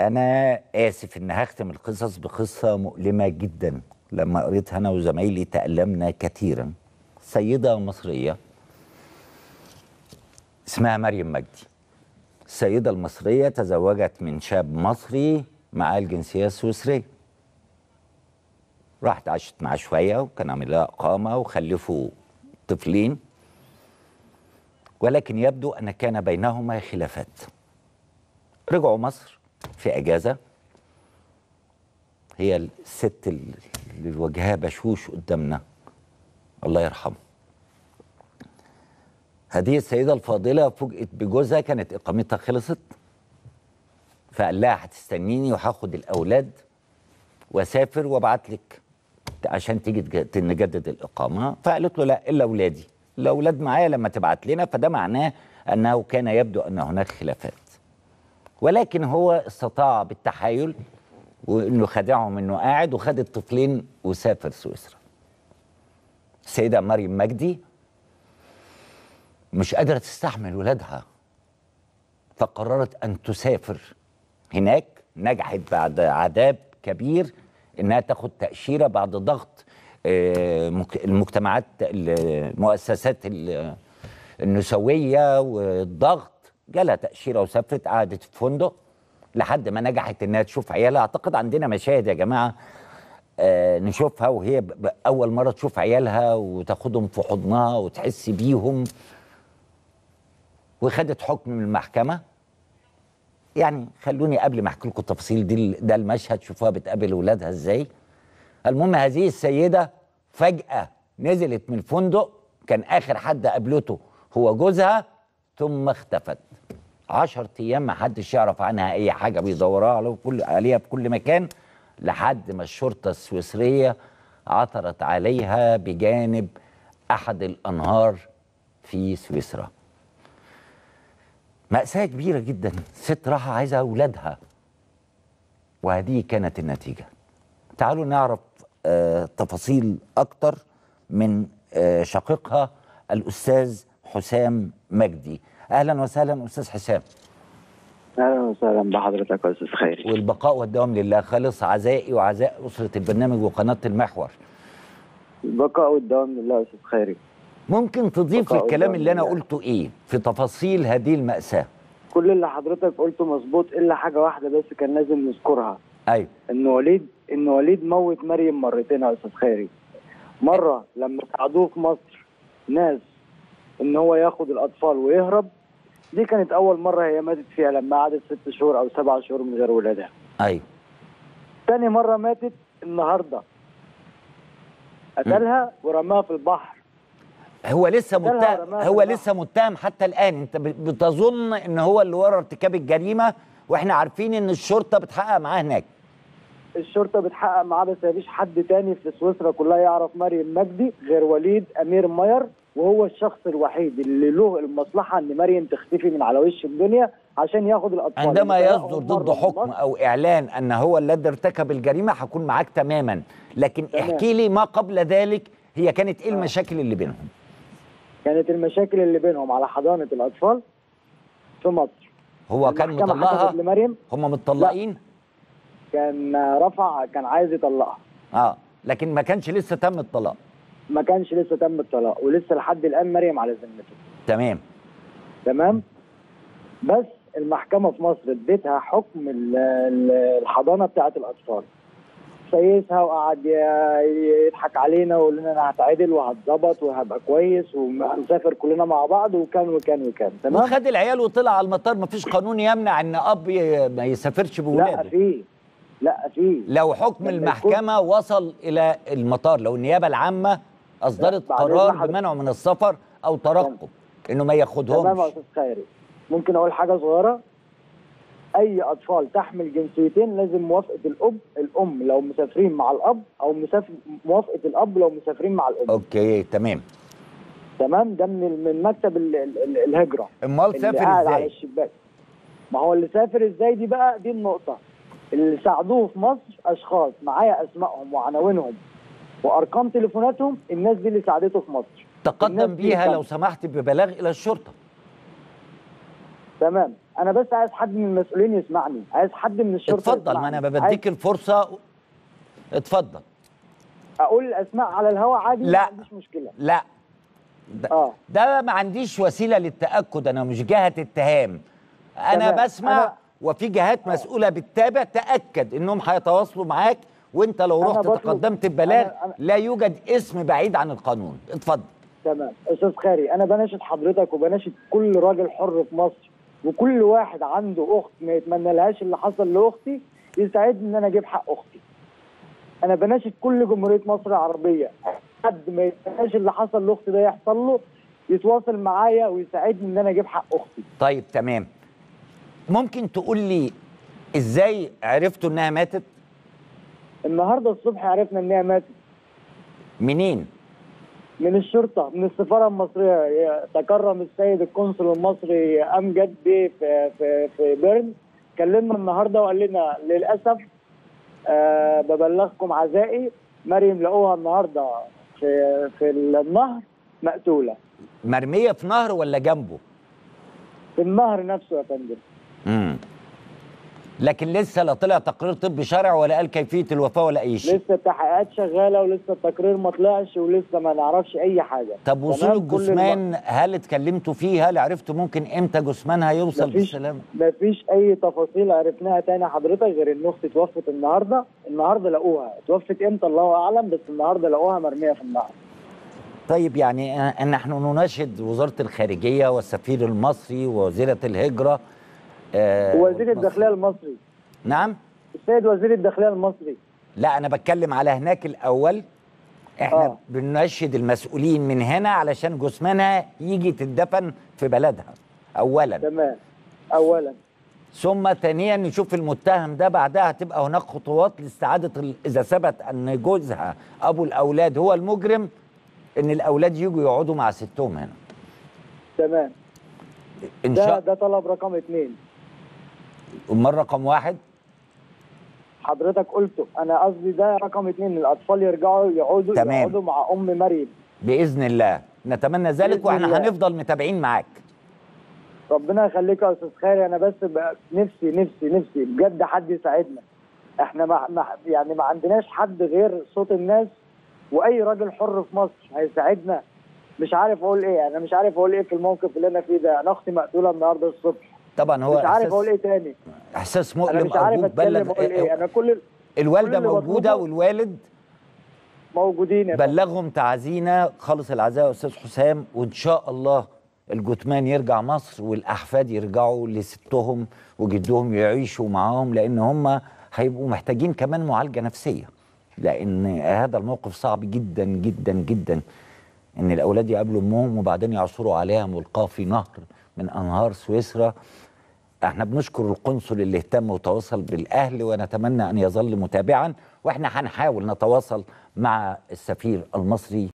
أنا آسف إن هختم القصص بقصة مؤلمة جدا لما قريتها أنا وزمايلي تألمنا كثيرا سيدة مصرية اسمها مريم مجدي السيدة المصرية تزوجت من شاب مصري معاه الجنسية السويسرية راحت عاشت معاه شوية وكان عامل لها إقامة وخلفوا طفلين ولكن يبدو أن كان بينهما خلافات رجعوا مصر في اجازه هي الست اللي وجهها بشوش قدامنا الله يرحمه هذه السيدة الفاضلة فوجئت بجوزها كانت إقامتها خلصت فقال لها هتستنيني وهاخد الأولاد وأسافر وأبعت لك عشان تيجي نجدد الإقامة فقالت له لا إلا أولادي الأولاد معايا لما تبعت لنا فده معناه أنه كان يبدو أن هناك خلافات ولكن هو استطاع بالتحايل وانه خدعهم انه قاعد وخد الطفلين وسافر سويسرا السيده مريم مجدي مش قادره تستحمل ولادها فقررت ان تسافر هناك نجحت بعد عذاب كبير انها تاخد تاشيره بعد ضغط المجتمعات المؤسسات النسويه والضغط جالها تأشيرة وسافرت قعدت في فندق لحد ما نجحت انها تشوف عيالها اعتقد عندنا مشاهد يا جماعه آه نشوفها وهي اول مره تشوف عيالها وتاخدهم في حضنها وتحس بيهم وخدت حكم من المحكمه يعني خلوني قبل ما احكي لكم التفاصيل دي ده المشهد شوفوها بتقابل ولادها ازاي المهم هذه السيده فجاه نزلت من الفندق كان اخر حد قابلته هو جوزها ثم اختفت عشر ايام ما حدش يعرف عنها اي حاجه بيدورها على كل عليها في كل مكان لحد ما الشرطه السويسريه عثرت عليها بجانب احد الانهار في سويسرا مأساة كبيرة جدا ست راحة عايزة أولادها وهذه كانت النتيجة تعالوا نعرف آه تفاصيل أكتر من آه شقيقها الأستاذ حسام مجدي اهلا وسهلا استاذ حسام اهلا وسهلا بحضرتك يا استاذ خيري والبقاء والدوام لله خالص عزائي وعزاء اسره البرنامج وقناه المحور البقاء والدوام لله يا استاذ خيري ممكن تضيف الكلام اللي انا قلته ايه في تفاصيل هذه الماساه كل اللي حضرتك قلته مظبوط الا حاجه واحده بس كان لازم نذكرها ايوه ان وليد ان وليد موت مريم مرتين يا استاذ خيري مره لما ساعدوه في مصر ناس ان هو ياخد الاطفال ويهرب دي كانت اول مره هي ماتت فيها لما قعدت ست شهور او سبع شهور من غير ولادها ايوه تاني مره ماتت النهارده قتلها ورماها في البحر هو لسه متهم هو لسه متهم حتى الان انت بتظن ان هو اللي ورا ارتكاب الجريمه واحنا عارفين ان الشرطه بتحقق معاه هناك الشرطه بتحقق معاه بس مفيش حد تاني في سويسرا كلها يعرف مريم مجدي غير وليد امير ماير وهو الشخص الوحيد اللي له المصلحه ان مريم تختفي من على وش الدنيا عشان ياخد الاطفال عندما يصدر ضد حكم او اعلان ان هو الذي ارتكب الجريمه هكون معاك تماما لكن تمام. احكي لي ما قبل ذلك هي كانت ايه المشاكل اللي بينهم كانت المشاكل اللي بينهم على حضانه الاطفال في مصر هو كان مطلقها لمريم هم متطلقين كان رفع كان عايز يطلقها اه لكن ما كانش لسه تم الطلاق ما كانش لسه تم الطلاق ولسه لحد الان مريم على ذمته تمام تمام بس المحكمه في مصر اديتها حكم الحضانه بتاعه الاطفال سيسها وقعد يضحك علينا ويقول لنا انا هتعدل وهتظبط وهبقى كويس وهنسافر كلنا مع بعض وكان وكان وكان تمام وخد العيال وطلع على المطار مفيش قانون يمنع ان اب ما يسافرش بولاده لا في لا في لو حكم المحكمه وصل الى المطار لو النيابه العامه اصدرت قرار بمنعه من السفر او ترقب انه ما ياخدهمش تمام يا استاذ خيري ممكن اقول حاجه صغيره اي اطفال تحمل جنسيتين لازم موافقه الاب الام لو مسافرين مع الاب او مسافر موافقه الاب لو مسافرين مع الام اوكي تمام تمام ده من من مكتب ال ال الهجره امال سافر ازاي على الشباك ما هو اللي سافر ازاي دي بقى دي النقطه اللي ساعدوه في مصر اشخاص معايا اسمائهم وعناوينهم وارقام تليفوناتهم الناس دي اللي ساعدته في مصر تقدم بيها لو سمحت ببلاغ الى الشرطه تمام انا بس عايز حد من المسؤولين يسمعني عايز حد من الشرطه اتفضل ما يسمعني. انا عايز بديك الفرصه اتفضل اقول الاسماء على الهواء عادي لا. ما عنديش مشكله لا ده, اه ده ما عنديش وسيله للتاكد انا مش جهه اتهام انا تمام. بسمع أنا- وفي جهات مسؤوله بتتابع تاكد انهم هيتواصلوا معاك وانت لو أنا رحت بطلب- تقدمت ببلاغ أنا- أنا- لا يوجد اسم بعيد عن القانون اتفضل تمام استاذ خيري انا بناشد حضرتك وبناشد كل راجل حر في مصر وكل واحد عنده اخت ما يتمنى لهاش اللي حصل لاختي يساعدني ان انا اجيب حق اختي انا بناشد كل جمهوريه مصر العربيه حد ما يتمناش اللي حصل لاختي ده يحصل له يتواصل معايا ويساعدني ان انا اجيب حق اختي طيب تمام ممكن تقول لي ازاي عرفتوا انها ماتت النهارده الصبح عرفنا ان هي ماتت منين من الشرطه من السفاره المصريه تكرم السيد القنصل المصري امجد بيه في في في بيرن كلمنا النهارده وقال لنا للاسف آه ببلغكم عزائي مريم لقوها النهارده في في النهر مقتوله مرميه في نهر ولا جنبه في النهر نفسه يا فندم امم لكن لسه لا طلع تقرير طبي شرعي ولا قال كيفيه الوفاه ولا اي شيء لسه التحقيقات شغاله ولسه التقرير ما طلعش ولسه ما نعرفش اي حاجه طب وصول تمام؟ كل الجثمان هل اتكلمتوا فيه هل عرفتوا ممكن امتى جثمانها يوصل مفيش بالسلامه مفيش اي تفاصيل عرفناها تاني حضرتك غير ان اختي توفت النهارده النهارده لقوها توفت امتى الله اعلم بس النهارده لقوها مرميه في النهر طيب يعني آه، نحن نناشد وزاره الخارجيه والسفير المصري ووزيره الهجره آه، ووزير والمصري. الداخليه المصري نعم السيد وزير الداخليه المصري لا انا بتكلم على هناك الاول احنا آه. بنناشد المسؤولين من هنا علشان جثمانها يجي تدفن في بلدها اولا تمام اولا ثم ثانيا نشوف المتهم ده بعدها هتبقى هناك خطوات لاستعاده ال- اذا ثبت ان جوزها ابو الاولاد هو المجرم ان الاولاد يجوا يقعدوا مع ستهم هنا تمام ان ده شاء ده طلب رقم اثنين امال رقم واحد حضرتك قلته انا قصدي ده رقم اثنين الاطفال يرجعوا يقعدوا تمام. يقعدوا مع ام مريم باذن الله نتمنى ذلك بإذن واحنا الله. هنفضل متابعين معاك ربنا يخليك يا استاذ خيري انا بس بقى نفسي نفسي نفسي بجد حد يساعدنا احنا ما ما يعني ما عندناش حد غير صوت الناس واي راجل حر في مصر هيساعدنا مش عارف اقول ايه انا مش عارف اقول ايه في الموقف اللي انا فيه ده انا اختي مقتوله النهارده الصبح طبعا هو مش عارف احساس اقول ايه تاني احساس انا مؤلم مش عارف ارجوك اتكلم بلغ اقول ايه انا كل الوالده كل اللي موجوده بطلبه- والوالد موجودين يا فندم. بلغهم تعازينا خالص العزاء يا استاذ حسام وان شاء الله الجثمان يرجع مصر والاحفاد يرجعوا لستهم وجدهم يعيشوا معاهم لان هم هيبقوا محتاجين كمان معالجه نفسيه لان هذا الموقف صعب جدا جدا جدا ان الاولاد يقابلوا امهم وبعدين يعثروا عليها ملقاه في نهر من انهار سويسرا احنا بنشكر القنصل اللي اهتم وتواصل بالاهل ونتمنى ان يظل متابعا واحنا هنحاول نتواصل مع السفير المصري